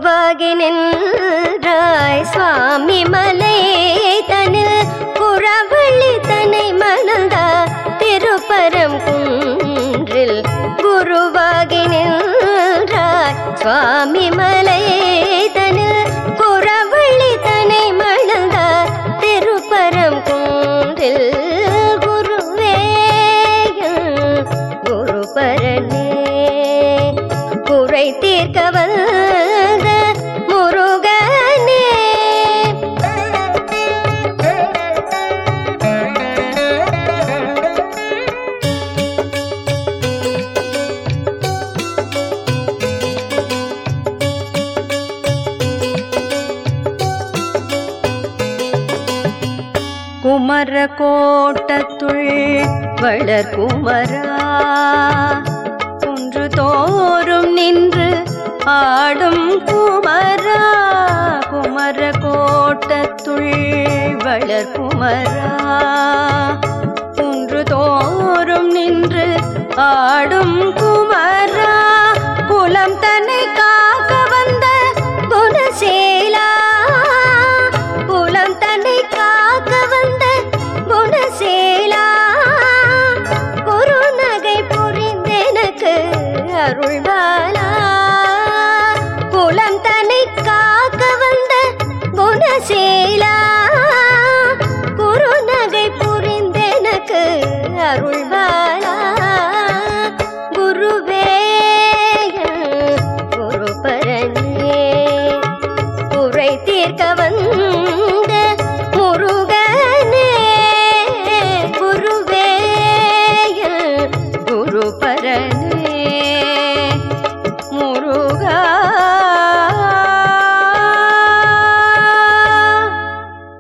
குருவாகி நின்றாய் சுவாமி மலை தனில் குறவள்ளி தன்னை மணந்தா திருப்பரம் குன்றில் குருவாகி நின்றாய் சுவாமி மலை தனில் குறவள்ளி தன்னை மணந்தா திருப்பரம் குன்றில் குருவே குருபரனே குறை தீர்க்க வந்த முருகனே குமர கோட்டத்துள் வளர்குமரா குன்று தோறும் நின்று ஆடும் குமரா குமர கோட்டத்துள் வளர்குமரா குன்று தோறும் நின்று ஆடும் குமரா குலம் தன்னை காக்க